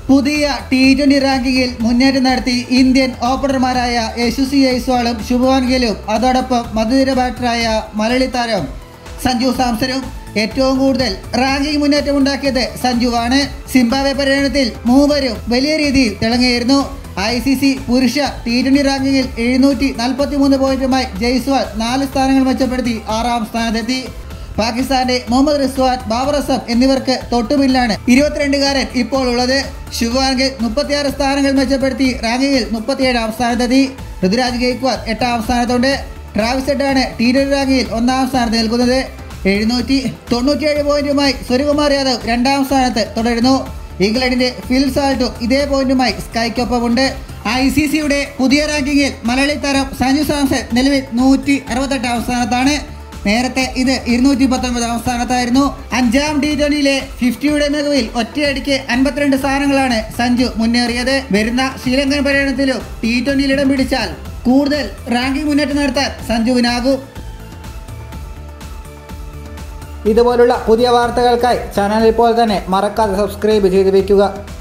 പുതിയ T twenty റാങ്കിങ്ങിൽ മുന്നേറ്റം നടത്തി ഇന്ത്യൻ ഓപ്പണർമാരായ യശസ്വി ജയ്സ്വാളും ശുഭവാൻ ഗിലും അതോടൊപ്പം മധുര ബാറ്ററായ മലയാളി താരം സഞ്ജു സാംസണും ഏറ്റവും കൂടുതൽ റാങ്കിംഗ് മുന്നേറ്റം ഉണ്ടാക്കിയത് സഞ്ജുവാണ് സിംബാബ്വെ പര്യടനത്തിൽ മൂവരും വലിയ രീതിയിൽ തിളങ്ങിയിരുന്നു ഐ സി സി പുരുഷ ടി ട്വന്റി റാങ്കിങ്ങിൽ എഴുന്നൂറ്റി നാൽപ്പത്തി മൂന്ന് പോയിന്റുമായി ജയ്സ്വാൾ നാല് സ്ഥാനങ്ങൾ മെച്ചപ്പെടുത്തി ആറാം സ്ഥാനത്തെത്തി പാകിസ്ഥാന്റെ മുഹമ്മദ് റിസ്വാൻ ബാബർ അസം എന്നിവർക്ക് തൊട്ടുപിന്നിലാണ് ഇരുപത്തിരണ്ടുകാരൻ ഇപ്പോൾ ഉള്ളത് ശുഭാങ്കിൽ മുപ്പത്തിയാറ് സ്ഥാനങ്ങൾ മെച്ചപ്പെടുത്തി റാങ്കിങ്ങിൽ മുപ്പത്തിയേഴാം സ്ഥാനത്തെത്തി ഋതുരാജ് ഗെയ്ക്വാദ് എട്ടാം സ്ഥാനത്തുണ്ട് ട്രാവിസ് ഹെഡാണ് ടി ട്വന്റി റാങ്കിങ്ങിൽ ഒന്നാം സ്ഥാനത്ത് നിൽക്കുന്നത് എഴുന്നൂറ്റി തൊണ്ണൂറ്റിയേഴ് പോയിന്റുമായി സൂര്യകുമാർ യാദവ് രണ്ടാം സ്ഥാനത്ത് തുടരുന്നു ഇംഗ്ലണ്ടിന്റെ ഫിൽ സാൾട്ടും ഇതേ പോയിന്റുമായി സ്കൈക്കൊപ്പമുണ്ട് ഐ സി സിയുടെ പുതിയ റാങ്കിങ്ങിൽ മലയാളി താരം സഞ്ജു സാംസൺ നിലവിൽ നൂറ്റി അറുപത്തെട്ടാം സ്ഥാനത്താണ് നേരത്തെ ഇത് ഇരുന്നൂറ്റി പത്തൊൻപതാം സ്ഥാനത്തായിരുന്നു അഞ്ചാം ടി ട്വന്റിയിലെ ഫിഫ്റ്റിയുടെ മികവിൽ ഒറ്റയടിക്ക് അൻപത്തിരണ്ട് സ്ഥാനങ്ങളാണ് സഞ്ജു മുന്നേറിയത് വരുന്ന ശ്രീലങ്കൻ പര്യടനത്തിലും ടി ട്വന്റിയിൽ ഇടം പിടിച്ചാൽ കൂടുതൽ റാങ്കിംഗ് മുന്നേറ്റം നടത്താൻ സഞ്ജുവിനാകും ഇതുപോലുള്ള പുതിയ വാർത്തകൾക്കായി ചാനൽ ഇപ്പോൾ തന്നെ മറക്കാതെ സബ്സ്ക്രൈബ് ചെയ്ത് വയ്ക്കുക